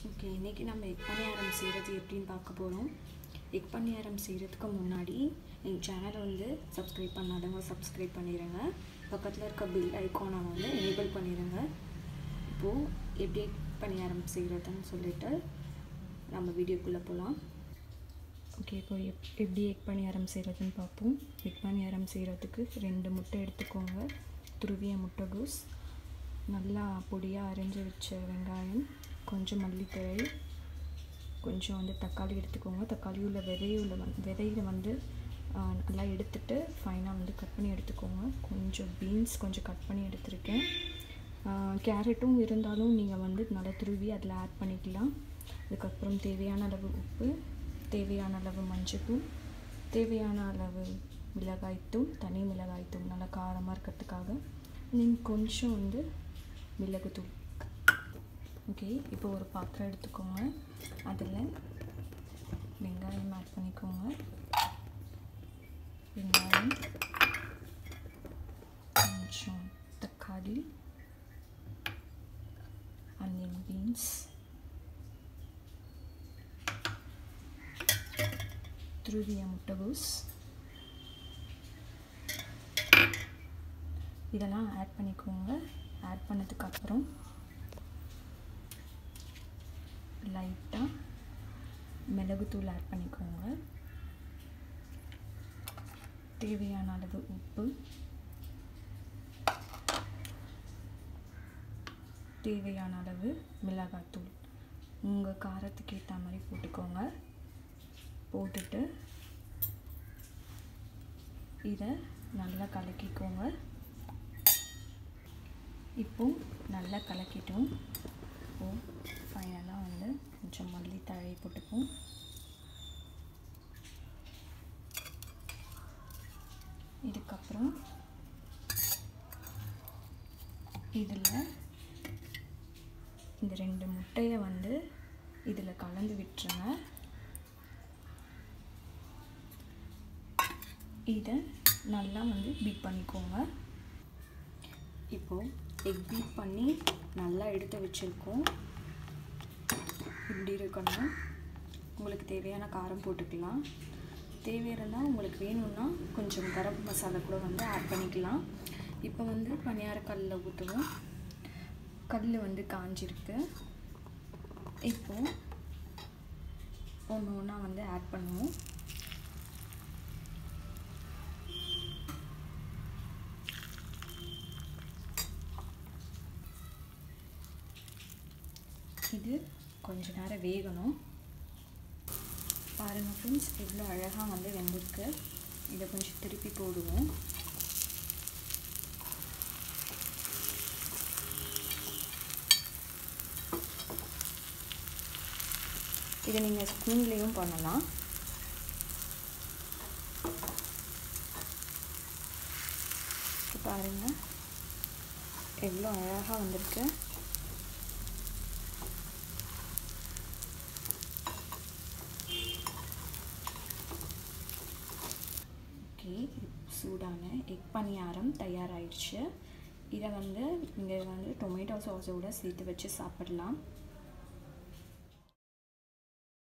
okay இன்றைக்கி நம்ம egg பணியாரம் செய்கிறது எப்படின்னு பார்க்க போகிறோம் எக் பணியாரம் செய்கிறதுக்கு முன்னாடி எங்கள் சேனலை வந்து சப்ஸ்கிரைப் பண்ணாதவங்க சப்ஸ்கிரைப் பண்ணிடுங்க பக்கத்தில் இருக்க பில் ஐக்கானை வந்து எனேபிள் பண்ணிடுங்க இப்போது எப்படி எக் பணியாரம் செய்கிறதுன்னு சொல்லிட்டு நம்ம வீடியோக்குள்ளே போகலாம் ஓகே இப்போ எப் எப்படி எக் பணியாரம் செய்கிறதுன்னு பார்ப்போம் எக் பணியாரம் செய்கிறதுக்கு ரெண்டு முட்டை எடுத்துக்கோங்க துருவிய முட்டைகோஸ் நல்லா பொடியாக அரைஞ்சி வச்ச வெங்காயம் கொஞ்சம் மல்லித்தழை கொஞ்சம் வந்து தக்காளி எடுத்துக்கோங்க தக்காளி உள்ள விதையுள்ள வந் விதையில வந்து நல்லா எடுத்துட்டு ஃபைனாக வந்து கட் பண்ணி எடுத்துக்கோங்க கொஞ்சம் பீன்ஸ் கொஞ்சம் கட் பண்ணி எடுத்திருக்கேன் கேரட்டும் இருந்தாலும் நீங்கள் வந்து நல்லா துருவி அதில் ஆட் பண்ணிக்கலாம் அதுக்கப்புறம் தேவையான அளவு உப்பு தேவையான அளவு மஞ்சள்தூள் தேவையான அளவு மிளகாய்த்தூள் தனி மிளகாய்த்தூள் நல்லா காரமாக இருக்கிறதுக்காக நீங்கள் கொஞ்சம் வந்து மிளகுத்தூள் ஓகே இப்போ ஒரு பாத்திரம் எடுத்துக்கோங்க அதில் வெங்காயம் ஆட் பண்ணிக்கோங்க வெங்காயம் கொஞ்சம் தக்காளி அனியன் பீன்ஸ் துருவிய முட்டைகோஸ் இதெல்லாம் ஆட் பண்ணிக்கோங்க ஆட் பண்ணதுக்கப்புறம் லைட்டாக மிளகுத்தூள் ஆட் பண்ணிக்கோங்க தேவையான அளவு உப்பு தேவையான அளவு மிளகாத்தூள் உங்கள் காரத்துக்கு ஏற்ற மாதிரி போட்டுக்கோங்க போட்டுட்டு இதை நல்லா கலக்கிக்கோங்க இப்போ நல்லா கலக்கிட்டோம் இப்போது ஃபைனலாக வந்து கொஞ்சம் மல்லி தழை போட்டுப்போம் இதுக்கப்புறம் இதில் இந்த ரெண்டு முட்டையை வந்து இதில் கலந்து விட்டுருங்க இதை நல்லா வந்து பீட் பண்ணிக்கோங்க இப்போது எக் பீட் பண்ணி நல்லா எடுத்து வச்சுருக்கோம் இப்படி இருக்கணும் உங்களுக்கு தேவையான காரம் போட்டுக்கலாம் தேவை இருந்தால் உங்களுக்கு வேணும்னா கொஞ்சம் கரம் மசாலா கூட வந்து ஆட் பண்ணிக்கலாம் இப்போ வந்து பனியார கல்லில் ஊற்றுவோம் கல் வந்து காஞ்சிருக்கு இப்போது ஒன்று ஒன்றா வந்து ஆட் பண்ணுவோம் இது கொஞ்ச நேரம் வேகணும் பாருங்கள் ஃப்ரெண்ட்ஸ் எவ்வளோ அழகாக வந்து வெந்திருக்கு இதை கொஞ்சம் திருப்பி போடுவோம் இதை நீங்கள் ஸ்பூன்லேயும் பண்ணலாம் பாருங்கள் எவ்வளோ அழகாக வந்திருக்கு ஓகே சூடான எக் பணியாரம் தயாராகிடுச்சு இதை வந்து நீங்கள் வந்து டொமேட்டோ சாஸோடு சேர்த்து வச்சு சாப்பிடலாம்